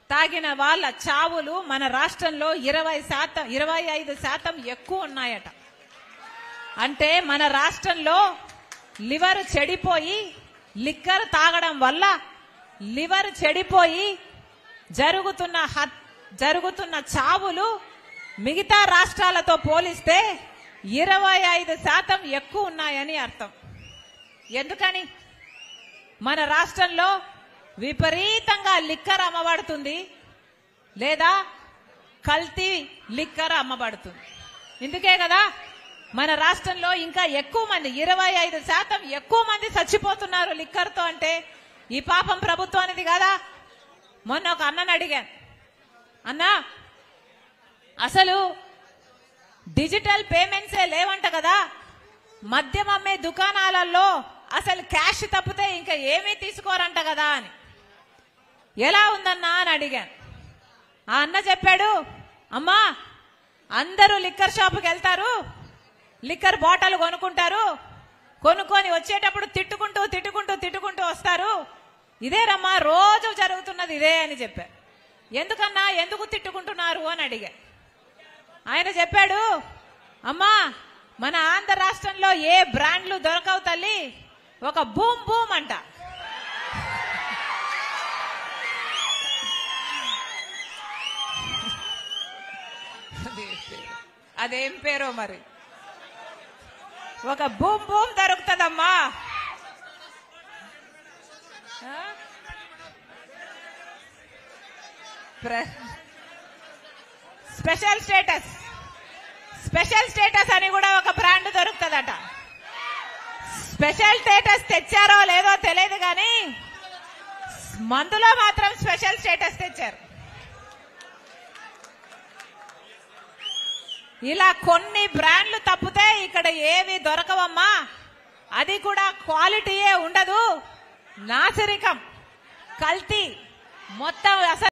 తాగిన వాళ్ళ చావులు మన రాష్ట్రంలో ఇరవై శాతం ఇరవై ఐదు శాతం ఎక్కువ ఉన్నాయట అంటే మన రాష్ట్రంలో లివర్ చెడిపోయి లిక్కర్ తాగడం వల్ల లివర్ చెడిపోయి జరుగుతున్న హత్- జరుగుతున్న చావులు మిగతా రాష్ట్రాలతో పోలిస్తే ఇరవై ఐదు శాతం ఎక్కువ ఉన్నాయని అర్థం ఎందుకని మన రాష్ట్రంలో విపరీతంగా లిక్కర్ అమ్మబడుతుంది లేదా కల్తీ లిక్కర్ అమ్మబడుతుంది ఇందుకే కదా మన రాష్ట్రంలో ఇంకా ఎక్కువ మంది ఇరవై ఐదు శాతం ఎక్కువ మంది చచ్చిపోతున్నారు లిక్కర్తో అంటే ఈ పాపం ప్రభుత్వానిది కదా మొన్న ఒక అన్నని అడిగాను అన్నా అసలు డిజిటల్ పేమెంట్సే లేవంట కదా మద్యం అమ్మే దుకాణాలలో అసలు క్యాష్ తప్పితే ఇంకా ఏమీ తీసుకోరంట కదా అని ఎలా ఉందన్నా అని అడిగాను ఆ అన్న చెప్పాడు అమ్మా అందరూ లిక్కర్ షాపుకి వెళ్తారు లిక్కర్ బాటిల్ కొనుక్కుంటారు కొనుక్కొని వచ్చేటప్పుడు తిట్టుకుంటూ తిట్టుకుంటూ తిట్టుకుంటూ వస్తారు ఇదేరమ్మా రోజు జరుగుతున్నది ఇదే అని చెప్పారు ఎందుకన్నా ఎందుకు తిట్టుకుంటున్నారు అని అడిగా ఆయన చెప్పాడు అమ్మా మన ఆంధ్ర రాష్ట్రంలో ఏ బ్రాండ్లు దొరకవు తల్లి ఒక బూమ్ బూమ్ అంట అదేం పేరో మరి ఒక బూమ్ బూమ్ దొరుకుతుందమ్మా ఆ? ప్ర- స్పెషల్ స్టేటస్ స్పెషల్ స్టేటస్ అని కూడా ఒక బ్రాండ్ దొరుకుతుందట స్పెషల్ స్టేటస్ తెచ్చారో లేదో తెలియదు కానీ మందులో మాత్రం స్పెషల్ స్టేటస్ తెచ్చారు ఇలా కొన్ని బ్రాండ్లు తప్పితే ఇక్కడ ఏవి దొరకవమ్మా అది కూడా క్వాలిటీయే ఉండదు నాసిరికం కల్తీ మొత్తం అసలు